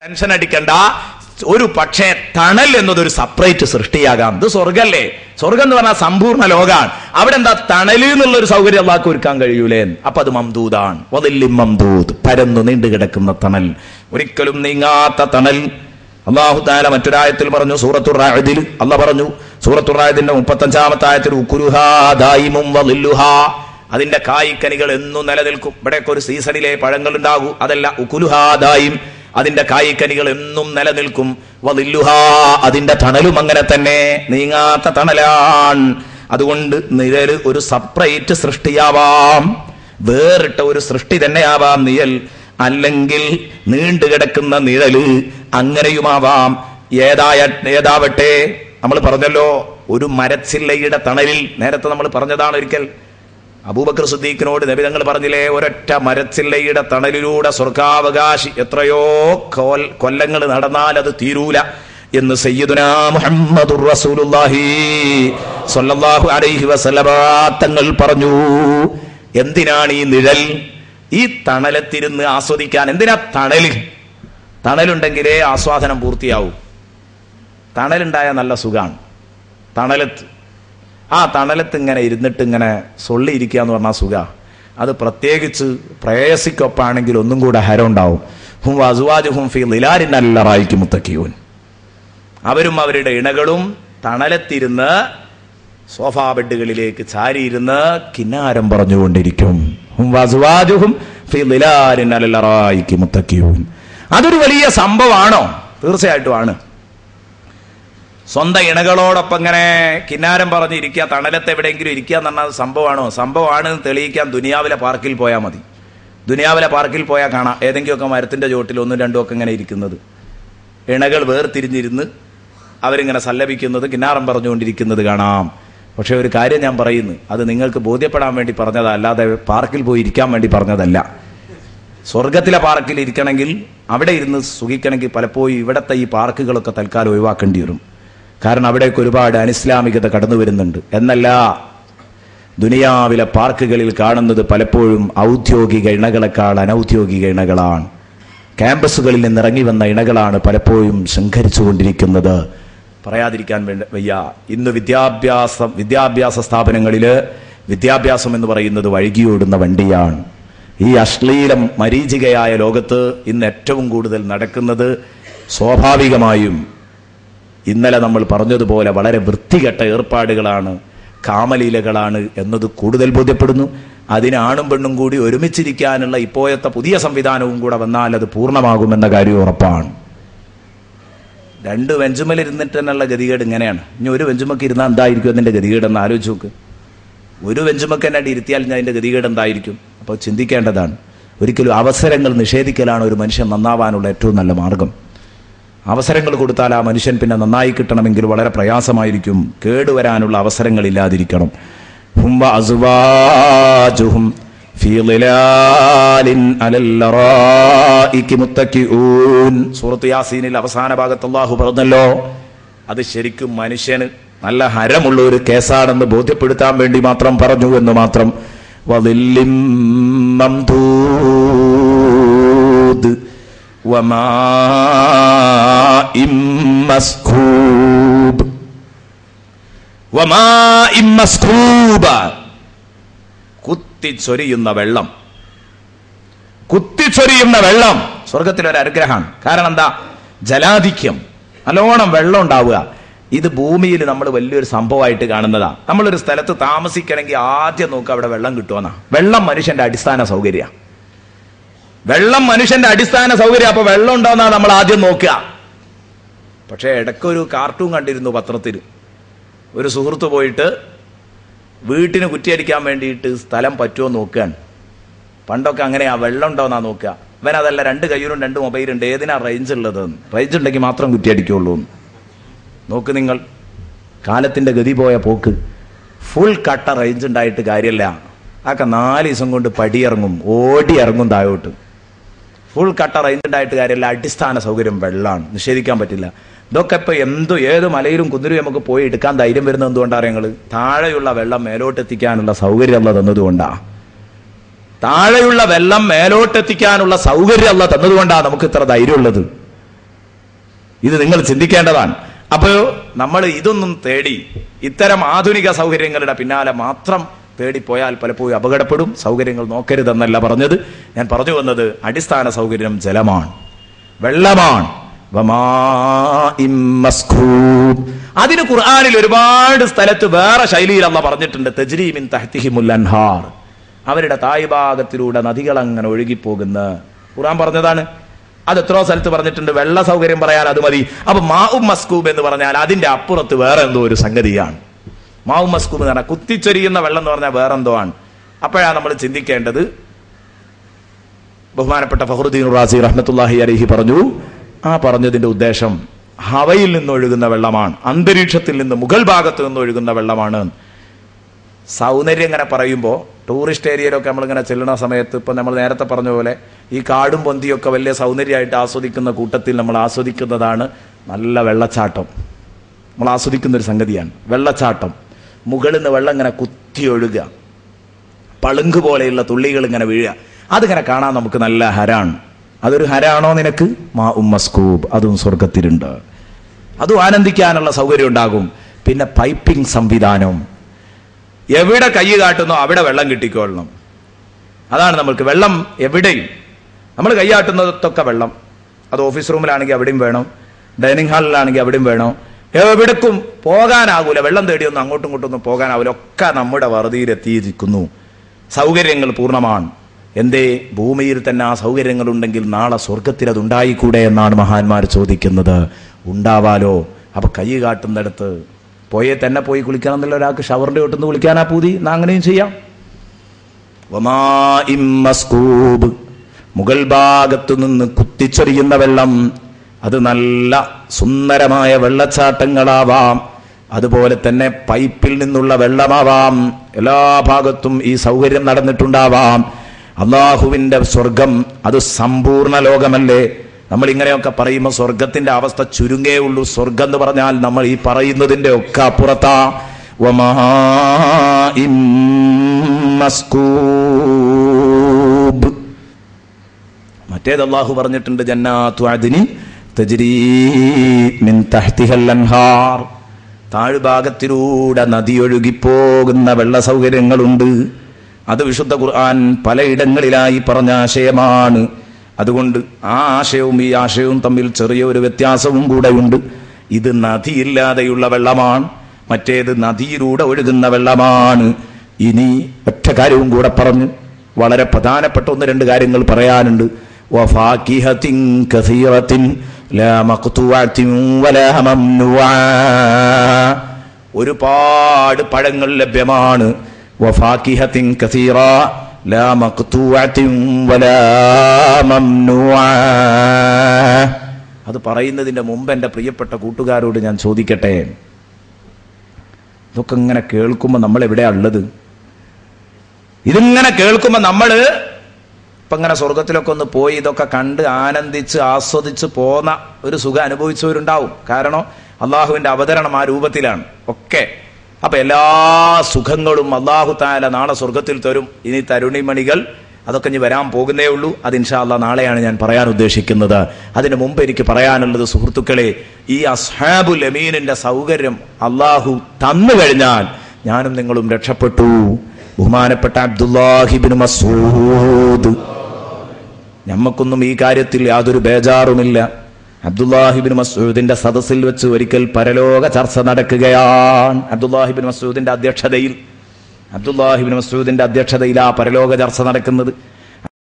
Tension അടിക്കണ്ട ഒരു പക്ഷേ തണൽ എന്നതൊരു സെപ്പറേറ്റ് സൃഷ്ടിയാകാം ഇത് സ്വർഗല്ലേ സ്വർഗം എന്ന് പറഞ്ഞാൽ സമ്പൂർണ്ണ ലോകാണ് അവിടെ എന്താ തണല് എന്നുള്ള ഒരു സൗകര്യം അള്ളാഹ്ക്ക് ഒരുക്കാൻ കഴിയൂലേ അപ്പൊ അത് മംദൂദാണ് വതില്ലിം മംദൂദ് പരന്നു നീണ്ടു കിടക്കുന്ന തണൽ ഒരിക്കലും നീങ്ങാത്ത തണൽ അള്ളാഹു താല മറ്റൊരായത്തിൽ പറഞ്ഞു സൂറത്തുർ റായതിൽ അല്ല പറഞ്ഞു സൂറത്തുർ റായതിന്റെ മുപ്പത്തഞ്ചാമത്തെ ആയത്തിൽ ഉക്കുരുഹാ ദായിമും വളില്ലുഹാ അതിന്റെ കായ്ക്കനികൾ എന്നും നിലനിൽക്കും ഇവിടെയൊക്കെ ഒരു സീസണിലെ പഴങ്ങൾ ഉണ്ടാകൂ അതല്ല ഉക്കുലുഹാദായും അതിന്റെ കായ്ക്കനികൾ എന്നും നിലനിൽക്കും വതില്ലുഹാ അതിന്റെ തണലും അങ്ങനെ തന്നെ നീങ്ങാത്ത തണലാൻ അതുകൊണ്ട് നിഴല് ഒരു സെപ്പറേറ്റ് സൃഷ്ടിയാവാം വേറിട്ട ഒരു സൃഷ്ടി തന്നെയാവാം നിഴൽ അല്ലെങ്കിൽ നീണ്ടുകിടക്കുന്ന നിഴല് അങ്ങനെയുമാവാം ഏതായ ഏതാവട്ടെ നമ്മൾ പറഞ്ഞല്ലോ ഒരു മരച്ചില്ലയുടെ തണലിൽ നേരത്തെ നമ്മൾ പറഞ്ഞതാണ് ഒരിക്കൽ അബൂബക്കർ സുദ്ദീഖിനോട് നബി തങ്ങൾ പറഞ്ഞില്ലേ ഒരൊറ്റ മരച്ചില്ലയുടെ തണലിലൂടെ സ്വർഗാവകാശി എത്രയോ കോൽ- കൊല്ലങ്ങൾ നടന്നാൽ അത് തീരൂല എന്ന് സയ്യിദുനാ മുഹമ്മദുർ റസൂലുള്ളാഹി സ്വല്ലല്ലാഹു അലൈഹി വസല്ലമ തങ്ങൾ പറഞ്ഞു എന്തിനാണ് ഈ നിഴൽ ഈ തണലത്തിരുന്ന് ആസ്വദിക്കാൻ എന്തിനാ തണല് തണലുണ്ടെങ്കിലേ ആസ്വാദനം പൂർത്തിയാവൂ തണലുണ്ടായ നല്ല സുഖാണ് തണലത്ത് ആ തണലത്ത് ഇങ്ങനെ ഇരുന്നിട്ട് ഇങ്ങനെ സൊള്ളിയിരിക്കുക എന്ന് പറഞ്ഞാൽ സുഖ അത് പ്രത്യേകിച്ച് പ്രേയസിക്കൊപ്പാണെങ്കിൽ ഒന്നും കൂടെ ഹരം ഉണ്ടാവും ഹും അസുവാജ് ഹും ഫി ലിലാരിനല്ല റായിക്ക് മുത്തക്കിയൂൻ അവരും അവരുടെ ഇണകളും തണലത്തിരുന്ന് സോഫാ ബെഡുകളിലേക്ക് ചാരിയിരുന്ന് കിന്നാരം പറഞ്ഞുകൊണ്ടിരിക്കും ഹും വസുവാജുഹും ഫി ലിലാരിനല്ല റായിക്ക് മുത്തക്കിയൂൻ അതൊരു വലിയ സംഭവമാണോ തീർച്ചയായിട്ടും ആണ് സ്വന്തം ഇണകളോടൊപ്പം ഇങ്ങനെ കിന്നാരം പറഞ്ഞിരിക്കുക തണലത്ത് എവിടെയെങ്കിലും ഇരിക്കുക എന്ന് പറഞ്ഞാൽ സംഭവമാണോ സംഭവമാണ് എന്ന് തെളിയിക്കാൻ ദുനിയാവിലെ പാർക്കിൽ പോയാൽ മതി ദുനിയാവിലെ പാർക്കിൽ പോയാൽ കാണാം ഏതെങ്കിലുമൊക്കെ മരത്തിന്റെ ചോട്ടിൽ ഒന്നും രണ്ടും ഒക്കെ ഇങ്ങനെ ഇരിക്കുന്നത് ഇണകൾ വേർതിരിഞ്ഞിരുന്ന് അവരിങ്ങനെ സല്ലപിക്കുന്നത് കിന്നാരം പറഞ്ഞുകൊണ്ടിരിക്കുന്നത് കാണാം പക്ഷെ ഒരു കാര്യം ഞാൻ പറയുന്നു അത് നിങ്ങൾക്ക് ബോധ്യപ്പെടാൻ വേണ്ടി പറഞ്ഞതാ അല്ലാതെ പാർക്കിൽ പോയി ഇരിക്കാൻ വേണ്ടി പറഞ്ഞതല്ല സ്വർഗത്തിലെ പാർക്കിൽ ഇരിക്കണമെങ്കിൽ അവിടെ ഇരുന്ന് സുഖിക്കണമെങ്കിൽ പലപ്പോഴും ഇവിടത്തെ ഈ പാർക്കുകളൊക്കെ തൽക്കാലം ഒഴിവാക്കേണ്ടി വരും കാരണം അവിടേക്ക് ഒരുപാട് അനിസ്ലാമികത കടന്നു വരുന്നുണ്ട് എന്നല്ല ദുനിയാവിലെ പാർക്കുകളിൽ കാണുന്നത് പലപ്പോഴും ഔദ്യോഗിക ഇണകളെക്കാൾ അനൗദ്യോഗിക ഇണകളാണ് ക്യാമ്പസുകളിൽ നിന്ന് ഇറങ്ങി വന്ന ഇണകളാണ് പലപ്പോഴും ശൃംഖരിച്ചുകൊണ്ടിരിക്കുന്നത് പറയാതിരിക്കാൻ വേണ്ട വയ്യ ഇന്ന് വിദ്യാഭ്യാസം വിദ്യാഭ്യാസ സ്ഥാപനങ്ങളിൽ വിദ്യാഭ്യാസം എന്ന് പറയുന്നത് വഴുകിയോടുന്ന വണ്ടിയാണ് ഈ അശ്ലീലം മരീചികയായ ലോകത്ത് ഇന്ന് ഏറ്റവും കൂടുതൽ നടക്കുന്നത് സ്വാഭാവികമായും ഇന്നലെ നമ്മൾ പറഞ്ഞതുപോലെ വളരെ വൃത്തികെട്ട ഏർപ്പാടുകളാണ് കാമലീലകളാണ് എന്നത് കൂടുതൽ ബോധ്യപ്പെടുന്നു അതിനാണും പെണ്ണും കൂടി ഒരുമിച്ചിരിക്കാനുള്ള ഇപ്പോഴത്തെ പുതിയ സംവിധാനവും കൂടെ വന്നാൽ അത് പൂർണ്ണമാകുമെന്ന കാര്യം ഉറപ്പാണ് രണ്ട് വെഞ്ചുമൽ ഇരുന്നിട്ട് തന്നെയുള്ള ഗതികേട് ഇങ്ങനെയാണ് ഇനി ഒരു വെഞ്ചുമക്ക് ഇരുന്നാൽ എന്തായിരിക്കും അതിന്റെ ഗതികേട് എന്ന് ആലോചിച്ച് നോക്ക് ഒരു വെഞ്ചുമക്ക് തന്നെ ഇരുത്തിയാൽ ഞാൻ അതിന്റെ ഗതികേട് എന്തായിരിക്കും അപ്പോൾ ചിന്തിക്കേണ്ടതാണ് ഒരിക്കലും അവസരങ്ങൾ നിഷേധിക്കലാണ് ഒരു മനുഷ്യൻ നന്നാവാനുള്ള ഏറ്റവും നല്ല മാർഗം അവസരങ്ങൾ കൊടുത്താൽ ആ മനുഷ്യൻ പിന്നെ നന്നായി കിട്ടണമെങ്കിൽ വളരെ പ്രയാസമായിരിക്കും കേടുവരാനുള്ള അവസരങ്ങൾ ഇല്ലാതിരിക്കണം ഹും വഅസ്വാജുഹും ഫീ ളിലാലിൻ അലൽ ലറായികി മുത്തക്കിഊൻ സൂറത്ത് യാസീനിൽ അവസാന ഭാഗത്ത് അല്ലാഹു പറഞ്ഞല്ലോ അത് ശരിക്കും മനുഷ്യന് നല്ല ഹരമുള്ള ഒരു കേസാണെന്ന് ബോധ്യപ്പെടുത്താൻ വേണ്ടി മാത്രം പറഞ്ഞു എന്ന് മാത്രം വദില്ലിം മംദൂദ് وماء مسكوب وماء مسكوب കുത്തിച്ചൊരിയുന്ന വെള്ളം കുത്തിച്ചൊരിയുന്ന വെള്ളം സ്വർഗത്തിലൊരു അനുഗ്രഹമാണ് കാരണം എന്താ ജലാധിക്യം നല്ലോണം വെള്ളം ഉണ്ടാവുക ഇത് ഭൂമിയിൽ നമ്മൾ വലിയൊരു സംഭവമായിട്ട് കാണുന്നതാ നമ്മളൊരു സ്ഥലത്ത് താമസിക്കണമെങ്കിൽ ആദ്യം നോക്കുക അവിടെ വെള്ളം കിട്ടുമെന്നാ വെള്ളം മനുഷ്യന്റെ അടിസ്ഥാന സൗകര്യ വെള്ളം മനുഷ്യന്റെ അടിസ്ഥാന സൗകര്യം അപ്പൊ വെള്ളം ഉണ്ടോന്നാ നമ്മൾ ആദ്യം നോക്കുക പക്ഷെ ഇടയ്ക്കൊരു കാർട്ടൂൺ കണ്ടിരുന്നു പത്രത്തിൽ ഒരു സുഹൃത്ത് പോയിട്ട് വീട്ടിന് കുറ്റിയടിക്കാൻ വേണ്ടിയിട്ട് സ്ഥലം പറ്റുമോ നോക്കുകയാണ് പണ്ടൊക്കെ അങ്ങനെയാ വെള്ളം ഉണ്ടോന്നാ നോക്കുക ഇവൻ അതല്ല രണ്ട് കയ്യിലും രണ്ട് മൊബൈലുണ്ട് ഏതിനാ റേഞ്ച് ഉള്ളത് റേഞ്ച് ഉണ്ടെങ്കിൽ മാത്രം കുറ്റിയടിക്കുള്ളൂ എന്ന്. നോക്ക് നിങ്ങൾ കാലത്തിന്റെ ഗതി പോയ പോക്ക് ഫുൾ കട്ട റേഞ്ച് ഉണ്ടായിട്ട് കാര്യമില്ല അതൊക്കെ നാല് ദിവസം കൊണ്ട് പടിയിറങ്ങും ഓടി ഇറങ്ങും താഴോട്ട് ഫുൾ കട്ട റേഞ്ച് ഉണ്ടായിട്ട് കാര്യമില്ല അടിസ്ഥാന സൗകര്യം വെള്ളമാണ് നിഷേധിക്കാൻ പറ്റില്ല ഇതൊക്കെ ഇപ്പൊ എന്തോ ഏത് മലയിലും കുന്നിലും നമുക്ക് പോയി എടുക്കാൻ ധൈര്യം വരുന്നത് എന്തുകൊണ്ടാണ് ഞങ്ങൾ താഴെയുള്ള വെള്ളം മേലോട്ട് എത്തിക്കാനുള്ള സൗകര്യം അല്ല തന്നതുകൊണ്ടാ താഴെയുള്ള വെള്ളം മേലോട്ട് എത്തിക്കാനുള്ള സൗകര്യം അല്ല തന്നതുകൊണ്ടാ നമുക്ക് ഇത്ര ധൈര്യമുള്ളത് ഇത് നിങ്ങൾ ചിന്തിക്കേണ്ടതാണ് അപ്പോൾ നമ്മൾ ഇതൊന്നും തേടി ഇത്തരം ആധുനിക സൗകര്യങ്ങളുടെ പിന്നാലെ മാത്രം തേടിപ്പോയാൽ പലപ്പോഴും അപകടപ്പെടും സൗകര്യങ്ങൾ നോക്കരുതെന്നല്ല പറഞ്ഞത് ഞാൻ പറഞ്ഞു വന്നത് അടിസ്ഥാന സൗകര്യം ജലമാണ് വെള്ളമാണ് വമാഇം മസ്കൂബ്. അതിന് ഖുർആനിൽ ഒരുപാട് സ്ഥലത്ത് വേറെ ശൈലിയിൽ അല്ല പറഞ്ഞിട്ടുണ്ട് തജ്രീമിൻ തഹ്തിഹിമുൽ അൻഹാർ അവരുടെ തായ്ഭാഗത്തിലൂടെ നദികൾ അങ്ങനെ ഒഴുകിപ്പോകുന്ന ഖുർആൻ പറഞ്ഞതാണ് അത് എത്രയോ സ്ഥലത്ത് പറഞ്ഞിട്ടുണ്ട് വെള്ള സൗകര്യം പറയാൻ അത് മതി അപ്പൊ മാവും മസ്കൂബ് എന്ന് പറഞ്ഞാൽ അതിന്റെ അപ്പുറത്ത് വേറെ എന്തോ ഒരു സംഗതിയാണ് മാവും മസ്കൂബ് എന്ന് പറഞ്ഞാൽ കുത്തിച്ചൊരിയുന്ന വെള്ളം എന്ന് പറഞ്ഞാൽ വേറെന്തോ ആണ് അപ്പോഴാണ് നമ്മൾ ചിന്തിക്കേണ്ടത് ബഹുമാനപ്പെട്ട ഫഹറുദ്ദീൻ റാസി റഹ്മത്തുല്ലാഹി അലഹി പറഞ്ഞു ആ പറഞ്ഞതിന്റെ ഉദ്ദേശം ഹവയിൽ നിന്ന് ഒഴുകുന്ന വെള്ളമാണ് അന്തരീക്ഷത്തിൽ നിന്ന് മുഗൾ ഭാഗത്ത് നിന്ന് ഒഴുകുന്ന വെള്ളമാണ് സൗന്ദര്യം ഇങ്ങനെ പറയുമ്പോൾ ടൂറിസ്റ്റ് ഏരിയയിലൊക്കെ നമ്മളിങ്ങനെ ചെല്ലുന്ന സമയത്ത് ഇപ്പം നമ്മൾ നേരത്തെ പറഞ്ഞ പോലെ ഈ കാടും പൊന്തിയൊക്കെ വലിയ സൗന്ദര്യമായിട്ട് ആസ്വദിക്കുന്ന കൂട്ടത്തിൽ നമ്മൾ ആസ്വദിക്കുന്നതാണ് നല്ല വെള്ളച്ചാട്ടം നമ്മൾ ആസ്വദിക്കുന്ന ഒരു സംഗതിയാണ് വെള്ളച്ചാട്ടം മുകളിൽ നിന്ന് വെള്ളം ഇങ്ങനെ കുത്തി ഒഴുകുക പളുങ്ക് പോലെയുള്ള തുള്ളികൾ ഇങ്ങനെ വീഴുക അതിങ്ങനെ കാണാൻ നമുക്ക് നല്ല ഹരാണ് അതൊരു ഹരാണോ നിനക്ക് മാ ഉമ്മസ്കൂബ് അതും സ്വർഗത്തിലുണ്ട് അതും ആനന്ദിക്കാനുള്ള സൗകര്യം ഉണ്ടാകും പിന്നെ പൈപ്പിംഗ് സംവിധാനം എവിടെ കൈ കാട്ടുന്നോ അവിടെ വെള്ളം കിട്ടിക്കൊള്ളണം അതാണ് നമ്മൾക്ക് വെള്ളം എവിടെയും നമ്മൾ കൈയാട്ടുന്നതൊക്കെ വെള്ളം അത് ഓഫീസ് റൂമിലാണെങ്കിൽ അവിടെയും വേണം ഡൈനിങ് ഹാളിലാണെങ്കിൽ അവിടെയും വേണം എവിടേക്കും പോകാനാകൂല വെള്ളം തേടിയൊന്നും അങ്ങോട്ടും ഇങ്ങോട്ടും ഒന്നും പോകാനാവില്ല ഒക്കെ നമ്മുടെ വറുതിയിലെത്തിയിരിക്കുന്നു സൗകര്യങ്ങൾ പൂർണ്ണമാണ് എന്തേ ഭൂമിയിൽ തന്നെ ആ സൗകര്യങ്ങൾ ഉണ്ടെങ്കിൽ നാളെ സ്വർഗത്തിൽ അത് ഉണ്ടായിക്കൂടെ എന്നാണ് മഹാന്മാർ ചോദിക്കുന്നത് ഉണ്ടാവാലോ അപ്പൊ കൈ കാട്ടുന്നിടത്ത് പോയേ തന്നെ പോയി കുളിക്കണം എന്നുള്ള ഒരാൾക്ക് ഷവറിന്റെ ഒട്ടുന്ന് കുളിക്കാനാ പൂതി എന്നാ അങ്ങനെയും ചെയ്യാം വമാഇം മസ്കൂബ് മുകൾ ഭാഗത്തു നിന്ന് കുത്തിച്ചൊരിയുന്ന വെള്ളം അത് നല്ല സുന്ദരമായ വെള്ളച്ചാട്ടങ്ങളാവാം അതുപോലെ തന്നെ പൈപ്പിൽ നിന്നുള്ള വെള്ളമാവാം എല്ലാ ഭാഗത്തും ഈ സൗകര്യം നടന്നിട്ടുണ്ടാവാം അള്ളാഹുവിന്റെ സ്വർഗം അത് സമ്പൂർണ്ണ ലോകമല്ലേ നമ്മൾ ഇങ്ങനെയൊക്കെ പറയുമ്പോൾ സ്വർഗത്തിന്റെ അവസ്ഥ ചുരുങ്ങേ ഉള്ളൂ സ്വർഗം എന്ന് പറഞ്ഞാൽ നമ്മൾ ഈ പറയുന്നതിന്റെ ഒക്കെ അപ്പുറത്താ വമാഇം മസ്കൂബ് മറ്റേത് അള്ളാഹു പറഞ്ഞിട്ടുണ്ട് ജന്നാത്തു അദ്നി തജ്രീ മിൻ തഹ്തിഹൽ അൻഹാർ താഴ്ഭാഗത്തിലൂടെ നദിയൊഴുകിപ്പോകുന്ന വെള്ള സൗകര്യങ്ങളുണ്ട് അത് വിശുദ്ധ ഖുർആൻ പലയിടങ്ങളിലായി പറഞ്ഞ ആശയമാണ് അതുകൊണ്ട് ആ ആശയവും ഈ ആശയവും തമ്മിൽ ചെറിയൊരു വ്യത്യാസവും കൂടെ ഉണ്ട് ഇത് നദിയില്ലാതെയുള്ള വെള്ളമാണ് മറ്റേത് നദിയിലൂടെ ഒഴുകുന്ന വെള്ളമാണ് ഇനി ഒറ്റ കാര്യവും കൂടെ പറഞ്ഞു വളരെ പ്രധാനപ്പെട്ട ഒന്ന് രണ്ട് കാര്യങ്ങൾ പറയാനുണ്ട് വഫാക്കിഹത്തിൻ കസീറത്തിൻ ലാ മഖ്തുഅത്തിൻ വലാ മംനുആ ഒരുപാട് പഴങ്ങൾ ലഭ്യമാണ് വഫാക്കിഹത്തിൻ കസീറ ലാ മഖ്തുഅത്തിൻ വലാ മംനുആ അത് പറയുന്നതിന്റെ മുമ്പ് എൻ്റെ പ്രിയപ്പെട്ട കൂട്ടുകാരോട് ഞാൻ ചോദിക്കട്ടെ ഇതൊക്കെ ഇങ്ങനെ കേൾക്കുമ്പോൾ നമ്മൾ എവിടെയാ ഉള്ളത് ഇതിങ്ങനെ കേൾക്കുമ്പോൾ നമ്മള് ഇപ്പൊ ഇങ്ങനെ സ്വർഗത്തിലൊക്കെ ഒന്ന് പോയി ഇതൊക്കെ കണ്ട് ആനന്ദിച്ച് ആസ്വദിച്ച് പോന്ന ഒരു സുഖം അനുഭവിച്ചവരുണ്ടാവും കാരണം അള്ളാഹുവിന്റെ അവതരണം ആ രൂപത്തിലാണ് ഒക്കെ അപ്പൊ എല്ലാ സുഖങ്ങളും അള്ളാഹു താല നാളെ സ്വർഗത്തിൽ തരും ഇനി തരുണിമണികൾ അതൊക്കെ ഇനി വരാൻ പോകുന്നേ ഉള്ളൂ അത് ഇൻഷാ അല്ലാ നാളെയാണ് ഞാൻ പറയാൻ ഉദ്ദേശിക്കുന്നത് അതിനു മുമ്പ് എനിക്ക് പറയാനുള്ളത് സുഹൃത്തുക്കളെ ഈ അസ്ഹാബുൽ അമീനിന്റെ സൗകര്യം അള്ളാഹു തന്നു കഴിഞ്ഞാൽ ഞാനും നിങ്ങളും രക്ഷപ്പെട്ടു ബഹുമാനപ്പെട്ട അബ്ദുല്ലാഹിബിൻ മസൂദ് ഞമ്മക്കൊന്നും ഈ കാര്യത്തിൽ യാതൊരു ബേജാറുമില്ല അബ്ദുല്ലാഹിബിൻ മസൂദിന്റെ സദസ്സിൽ വെച്ച് ഒരിക്കൽ പരലോക ചർച്ച നടക്കുകയാണ് അബ്ദുല്ലാഹിബിൻ മസൂദിന്റെ അധ്യക്ഷതയിൽ അബ്ദുല്ലാഹിബിൻ മസൂദിന്റെ അധ്യക്ഷതയിൽ ആ പരലോക ചർച്ച നടക്കുന്നത്